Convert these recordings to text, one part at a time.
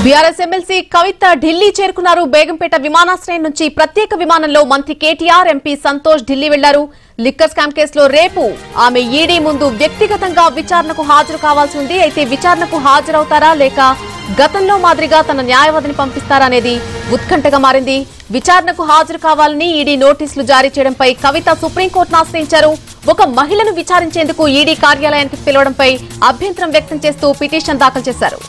BRS MLC కవిత ఢిల్లీ చేరుకున్నారు బేగంపేట విమానాశ్రయం నుంచి ప్రత్యేక విమానంలో మంత్రి కేటీఆర్ ఎంపీ సంతోష్ ఢిల్లీ వెళ్లారు లిక్కర్ స్కామ్ కేసులో రేపు ఆమె ఈడీ ముందు వ్యక్తిగతంగా విచారణకు హాజరు కావాల్సి ఉంది అయితే విచారణకు హాజరవుతారా లేక గతంలో మాదిరిగా తన న్యాయవాదిని పంపిస్తారా అనేది ఉత్కంఠగా మారింది విచారణకు హాజరు కావాలని ఈడీ నోటీసులు జారీ చేయడంపై కవిత సుప్రీంకోర్టును ఆశ్రయించారు ఒక మహిళను విచారించేందుకు ఈడీ కార్యాలయానికి పిలవడంపై అభ్యంతరం వ్యక్తం చేస్తూ పిటిషన్ దాఖలు చేశారు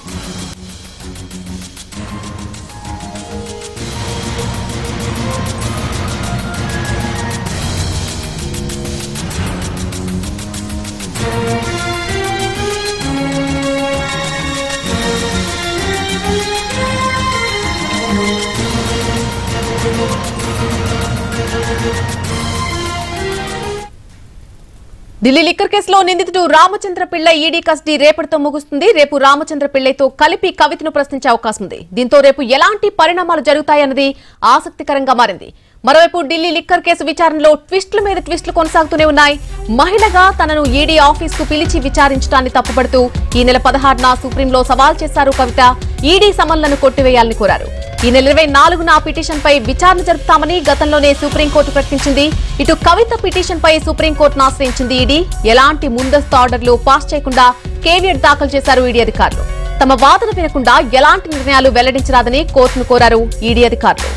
ఢిల్లీ లిక్కర్ కేసులో నిందితుడు రామచంద్ర పిళ్ళై ఈడీ కస్టడీ రేపటితో ముగుస్తుంది రేపు రామచంద్ర పిళ్ళైతో కలిపి కవితను ప్రశ్నించే అవకాశం ఉంది దీంతో రేపు ఎలాంటి పరిణామాలు జరుగుతాయన్నది ఆసక్తికరంగా మారింది మరోవైపు ఢిల్లీ లిక్కర్ కేసు విచారణలో ట్విస్టుల మీద ట్విస్టులు కొనసాగుతూనే ఉన్నాయి మహిళగా తనను ఈడీ ఆఫీస్ కు పిలిచి విచారించడాన్ని తప్పుపడుతూ ఈ నెల పదహారున సుప్రీంలో సవాల్ చేశారు కవిత ఈడీ సమన్లను కొట్టివేయాలని కోరారు ఈ నెల ఇరవై నాలుగున ఆ పిటిషన్ పై విచారణ జరుపుతామని గతంలోనే సుప్రీంకోర్టు ప్రకటించింది ఇటు కవిత పిటిషన్ పై సుప్రీంకోర్టును ఆశ్రయించింది ఈడీ ఎలాంటి ముందస్తు ఆర్డర్లు పాస్ చేయకుండా కేవియట్ దాఖలు చేశారు ఈడీ అధికారులు తమ వాదన వినకుండా ఎలాంటి నిర్ణయాలు వెల్లడించరాదని కోర్టును కోరారు ఈడీ అధికారులు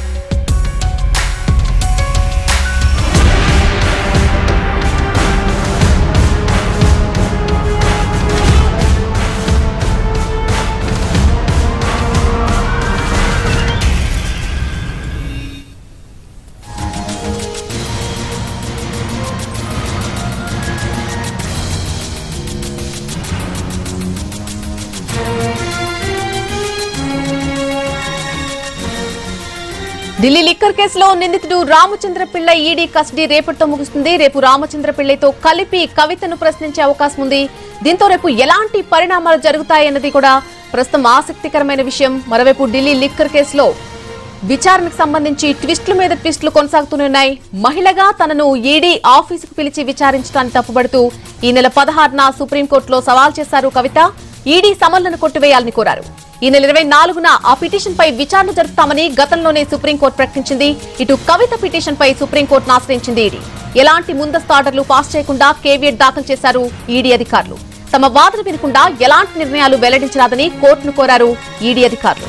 ఢిల్లీ లిక్కర్ కేసులో నిందితుడు రామచంద్ర పిళ్ళై ఈడీ కస్టడీ రేపటితో ముగుస్తుంది రేపు రామచంద్ర పిళ్ళైతో కలిపి కవితను ప్రశ్నించే అవకాశం ఉంది దీంతో రేపు ఎలాంటి పరిణామాలు జరుగుతాయన్నది కూడా ప్రస్తుతం ఆసక్తికరమైన విషయం మరోవైపు ఢిల్లీ లిక్కర్ కేసులో విచారణకు సంబంధించి ట్విస్టుల మీద ట్విస్టులు కొనసాగుతూనే ఉన్నాయి మహిళగా తనను ఈడీ ఆఫీసుకు పిలిచి విచారించడాన్ని తప్పుపడుతూ ఈ నెల పదహారున సుప్రీంకోర్టులో సవాల్ చేశారు కవిత ఈడీ సమన్లను కొట్టివేయాలని కోరారు ఈ నెల ఇరవై నాలుగున ఆ పిటిషన్ పై విచారణ జరుపుతామని గతంలోనే సుప్రీంకోర్టు ప్రకటించింది ఇటు కవిత పిటిషన్ పై సుప్రీంకోర్టును ఆశ్రయించింది ఈడీ ఎలాంటి ముందస్తు ఆర్డర్లు పాస్ చేయకుండా కేవీఎట్ దాఖలు చేశారు ఈడీ అధికారులు తమ వాదన వినకుండా ఎలాంటి నిర్ణయాలు వెల్లడించరాదని కోర్టును కోరారు ఈడీ అధికారులు